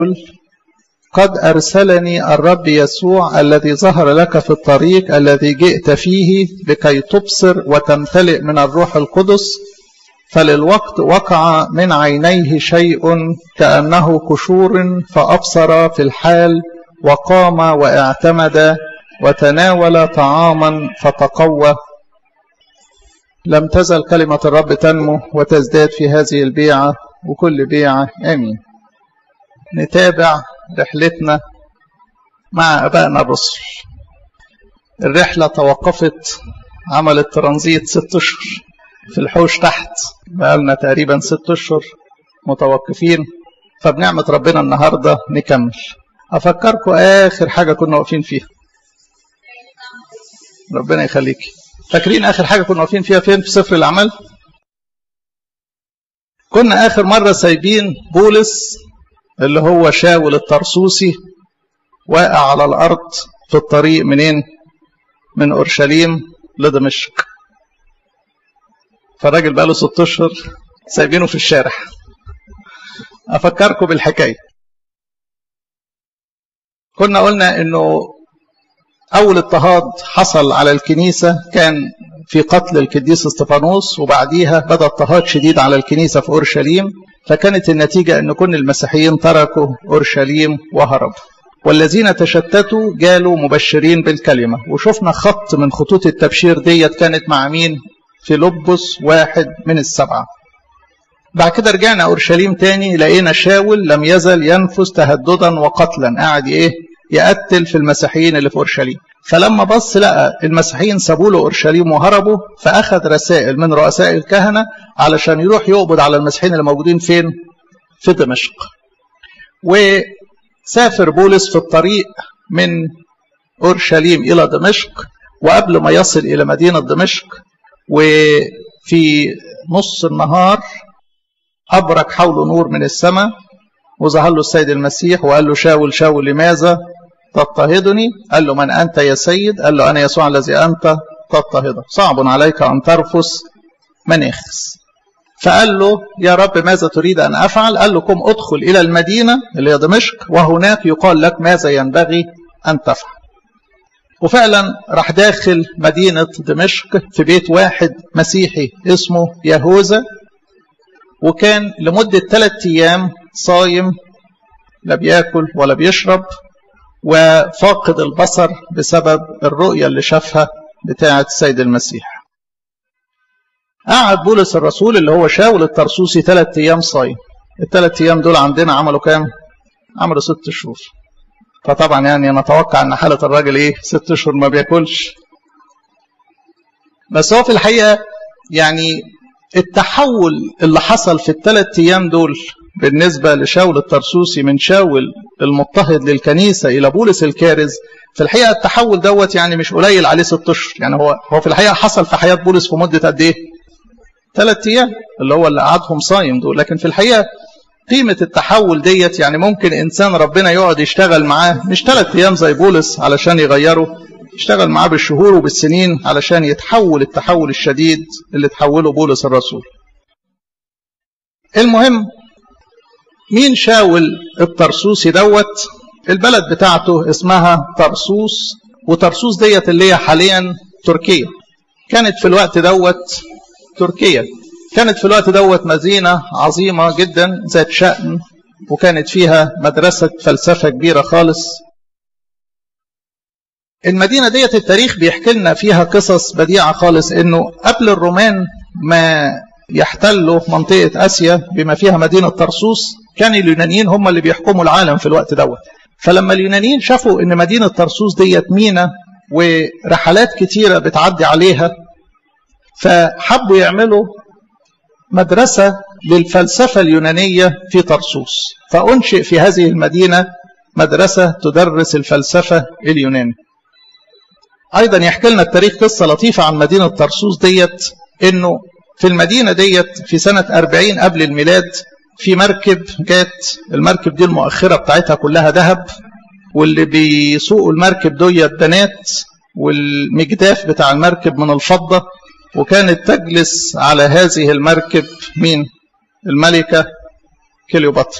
قد أرسلني الرب يسوع الذي ظهر لك في الطريق الذي جئت فيه لكي تبصر وتمتلئ من الروح القدس فللوقت وقع من عينيه شيء كأنه قشور فأبصر في الحال وقام واعتمد وتناول طعاما فتقوى لم تزل كلمة الرب تنمو وتزداد في هذه البيعة وكل بيعة آمين نتابع رحلتنا مع أبائنا الرسل الرحلة توقفت عملت ترانزيت ست أشهر في الحوش تحت بقالنا تقريبا ست أشهر متوقفين فبنعمة ربنا النهاردة نكمل أفكركم آخر حاجة كنا واقفين فيها ربنا يخليكي فاكرين آخر حاجة كنا واقفين فيها فين في سفر الأعمال كنا آخر مرة سايبين بولس اللي هو شاول الطرسوسي واقع على الأرض في الطريق منين من أورشليم لدمشق فالراجل بقاله ست أشهر سايبينه في الشارع أفكركم بالحكاية كنا قلنا إنه أول اضطهاد حصل على الكنيسة كان في قتل القديس استفانوس وبعديها بدأ اضطهاد شديد على الكنيسة في أورشليم فكانت النتيجة أن كل المسيحيين تركوا أورشليم وهربوا والذين تشتتوا جالوا مبشرين بالكلمة وشفنا خط من خطوط التبشير ديت كانت مع مين في لبس واحد من السبعة بعد كده رجعنا أورشليم تاني لقينا شاول لم يزل ينفذ تهددا وقتلا قاعد إيه يقتل في المسيحيين اللي في أورشليم فلما بص لقى المسيحيين سابوا له أورشليم وهربوا فأخذ رسائل من رؤساء الكهنة علشان يروح يقبض على المسيحيين اللي موجودين فين في دمشق وسافر بولس في الطريق من أورشليم إلى دمشق وقبل ما يصل إلى مدينة دمشق وفي نص النهار أبرك حوله نور من السماء وظهر له السيد المسيح وقال له شاول شاول لماذا تضطهدني قال له من أنت يا سيد قال له أنا يسوع الذي أنت تضطهده صعب عليك أن ترفس مناخس فقال له يا رب ماذا تريد أن أفعل قال له قم أدخل إلى المدينة اللي هي دمشق وهناك يقال لك ماذا ينبغي أن تفعل وفعلا راح داخل مدينة دمشق في بيت واحد مسيحي اسمه يهوذا وكان لمدة ثلاثة أيام صايم لا بياكل ولا بيشرب وفاقد البصر بسبب الرؤية اللي شافها بتاعة السيد المسيح قعد بولس الرسول اللي هو شاول الترسوسي ثلاثة أيام صايم الثلاث أيام دول عندنا عملوا كام؟ عملوا ست شهور فطبعا يعني نتوقع ان حالة الراجل ايه ست اشهر ما بياكلش بس هو في الحقيقة يعني التحول اللي حصل في الثلاث ايام دول بالنسبة لشاول الترسوسي من شاول المضطهد للكنيسة إلى بولس الكارز في الحقيقة التحول دوت يعني مش قليل عليه ست أشهر يعني هو هو في الحقيقة حصل في حياة بولس في مدة قد إيه؟ ثلاث أيام اللي هو اللي قعدهم صايم دول لكن في الحقيقة قيمة التحول ديت يعني ممكن إنسان ربنا يقعد يشتغل معاه مش ثلاث أيام زي بولس علشان يغيره يشتغل معاه بالشهور وبالسنين علشان يتحول التحول الشديد اللي تحوله بولس الرسول المهم مين شاول الطرسوسي دوت البلد بتاعته اسمها طرسوس وطرسوس ديت اللي هي حاليا تركيا كانت في الوقت دوت تركيا كانت في الوقت دوت مدينة عظيمة جدا ذات شأن وكانت فيها مدرسة فلسفة كبيرة خالص المدينة ديت التاريخ بيحكي لنا فيها قصص بديعة خالص انه قبل الرومان ما يحتلوا منطقة آسيا بما فيها مدينة طرسوس كان اليونانيين هم اللي بيحكموا العالم في الوقت دوت فلما اليونانيين شافوا ان مدينة طرسوس ديت مينا ورحلات كتيرة بتعدي عليها فحبوا يعملوا مدرسة للفلسفة اليونانية في طرسوس فأنشئ في هذه المدينة مدرسة تدرس الفلسفة اليونانية أيضا يحكي لنا التاريخ قصة لطيفة عن مدينة طرسوس ديت إنه في المدينة ديت في سنة 40 قبل الميلاد في مركب جات المركب دي المؤخرة بتاعتها كلها ذهب واللي بيسوقوا المركب ديت بنات والمجداف بتاع المركب من الفضة وكانت تجلس على هذه المركب مين الملكة كليوباترا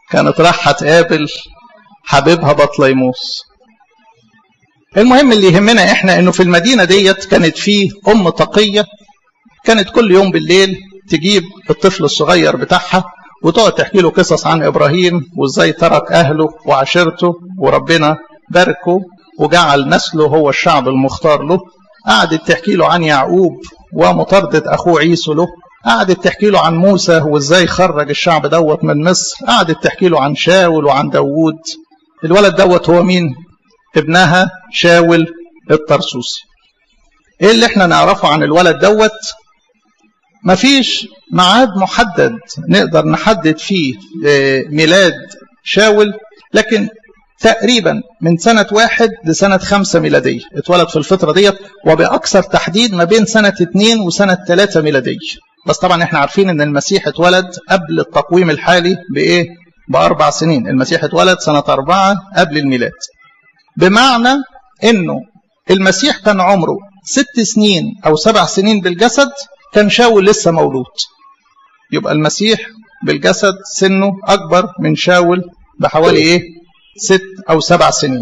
كانت رايحة تقابل حبيبها بطليموس المهم اللي يهمنا احنا انه في المدينة ديت كانت فيه ام تقية كانت كل يوم بالليل تجيب الطفل الصغير بتاعها وتقعد تحكي له قصص عن ابراهيم وازاي ترك اهله وعشيرته وربنا باركه وجعل نسله هو الشعب المختار له قعدت تحكي له عن يعقوب ومطاردة اخوه عيسو له قعدت تحكي له عن موسى وازاي خرج الشعب دوت من مصر قعدت تحكي له عن شاول وعن داوود الولد دوت هو مين ابنها شاول الطرسوسي ايه اللي احنا نعرفه عن الولد دوت مفيش ميعاد محدد نقدر نحدد فيه ميلاد شاول لكن تقريبا من سنة واحد لسنة خمسة ميلادية اتولد في الفترة ديت وبأكثر تحديد ما بين سنة اتنين وسنة ثلاثة ميلادية بس طبعا احنا عارفين ان المسيح اتولد قبل التقويم الحالي بايه باربع سنين المسيح اتولد سنة اربعة قبل الميلاد بمعنى انه المسيح كان عمره ست سنين او سبع سنين بالجسد كان شاول لسه مولود يبقى المسيح بالجسد سنه اكبر من شاول بحوالي ايه ست او سبع سنين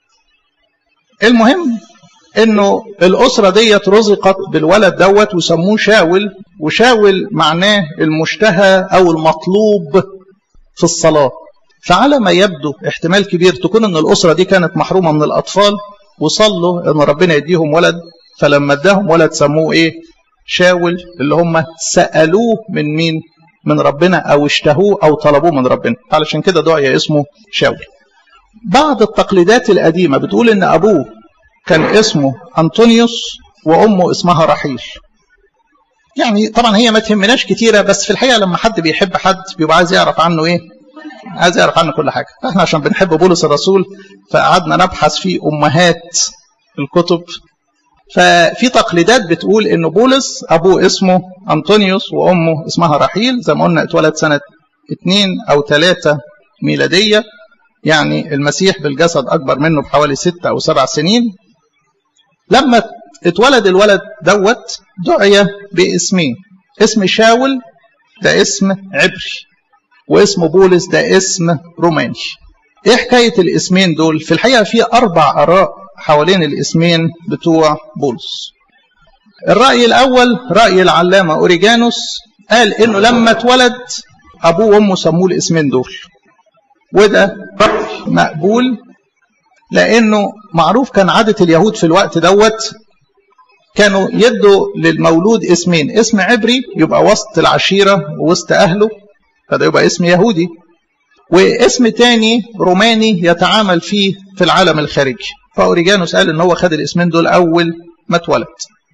المهم انه الاسره ديت رزقت بالولد دوت وسموه شاول وشاول معناه المشتهى او المطلوب في الصلاه فعلى ما يبدو احتمال كبير تكون ان الاسره دي كانت محرومه من الاطفال وصلوا ان ربنا يديهم ولد فلما اداهم ولد سموه ايه شاول اللي هم سالوه من مين من ربنا او اشتهوه او طلبوه من ربنا علشان كده دعي اسمه شاول بعض التقليدات القديمه بتقول ان ابوه كان اسمه أنطونيوس وأمه اسمها رحيل يعني طبعا هي ما تهمناش كتيرة بس في الحقيقة لما حد بيحب حد بيبقى عايز يعرف عنه إيه عايز يعرف عنه كل حاجة احنا عشان بنحب بولس الرسول فقعدنا نبحث في أمهات الكتب ففي تقليدات بتقول إن بولس أبوه اسمه أنطونيوس وأمه اسمها رحيل زي ما قلنا اتولد سنة اتنين أو ثلاثة ميلادية يعني المسيح بالجسد أكبر منه بحوالي ستة أو سبع سنين لما اتولد الولد دوت دعي باسمين اسم شاول ده اسم عبري واسم بولس ده اسم روماني ايه حكاية الاسمين دول في الحقيقة في اربع اراء حوالين الاسمين بتوع بولس الرأي الاول رأي العلامة اوريجانوس قال انه لما اتولد ابوه وامه سموه الاسمين دول وده رأي مقبول لانه معروف كان عادة اليهود في الوقت دوت كانوا يدوا للمولود اسمين اسم عبري يبقى وسط العشيرة ووسط أهله فده يبقى اسم يهودي واسم تاني روماني يتعامل فيه في العالم الخارجي فأوريجانوس قال ان هو خد الاسمين دول أول ما اتولد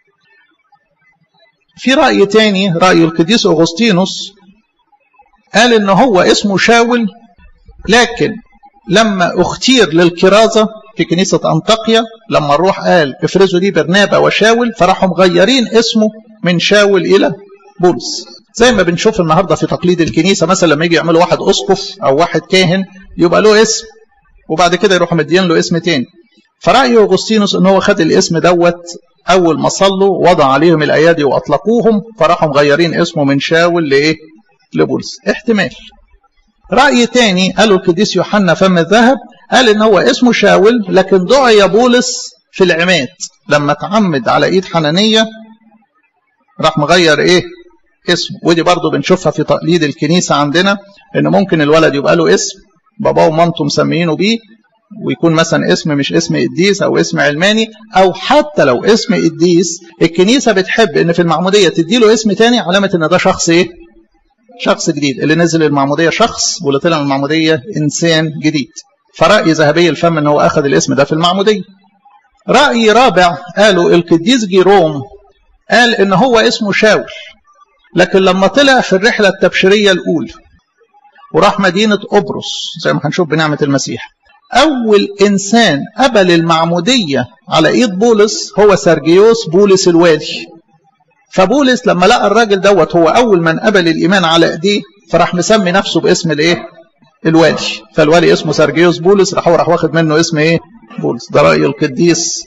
في رأي تاني رأي القديس أغسطينوس قال ان هو اسمه شاول لكن لما اختير للكرازة في كنيسة أنطاقيا لما الروح قال افرزوا لي برنابا وشاول فراحوا مغيرين اسمه من شاول إلى بولس زي ما بنشوف النهاردة في تقليد الكنيسة مثلا لما يجي يعملوا واحد أسقف أو واحد كاهن يبقى له اسم وبعد كده يروحوا مدين له اسم تاني فرأي أغسطينوس ان هو خد الاسم دوت أول ما صلوا وضع عليهم الأيادي وأطلقوهم فراحوا مغيرين اسمه من شاول لإيه؟ لبولس احتمال رأي تاني قالوا القديس يوحنا فم الذهب قال ان هو اسمه شاول لكن دعي بولس في العماد لما اتعمد على ايد حنانية راح مغير ايه اسمه ودي برضو بنشوفها في تقليد الكنيسة عندنا ان ممكن الولد يبقى له اسم باباه ومامته مسميينه بيه ويكون مثلا اسم مش اسم قديس او اسم علماني او حتى لو اسم قديس الكنيسة بتحب ان في المعمودية تديله اسم تاني علامة ان ده شخص ايه شخص جديد اللي نزل المعمودية شخص واللي طلع من المعمودية إنسان جديد فرأي ذهبي الفم ان هو أخذ الاسم ده في المعمودية رأي رابع قالوا القديس جيروم قال ان هو اسمه شاول لكن لما طلع في الرحلة التبشيرية الأولى وراح مدينة قبرص زي ما هنشوف بنعمة المسيح أول إنسان قبل المعمودية على إيد بولس هو سرجيوس بولس الوالي فبولس لما لقى الراجل دوت هو اول من قبل الايمان على ايديه فراح مسمي نفسه باسم الايه الوالي فالوالي اسمه سرجيوس بولس راح هو راح واخد منه اسم ايه بولس ده راي القديس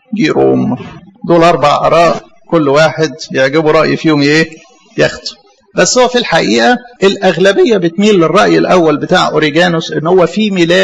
جيروم دول اربع اراء كل واحد يعجبه راي فيهم ايه ياخده بس هو في الحقيقة الأغلبية بتميل للرأي الأول بتاع أوريجانوس إن هو في ميلاد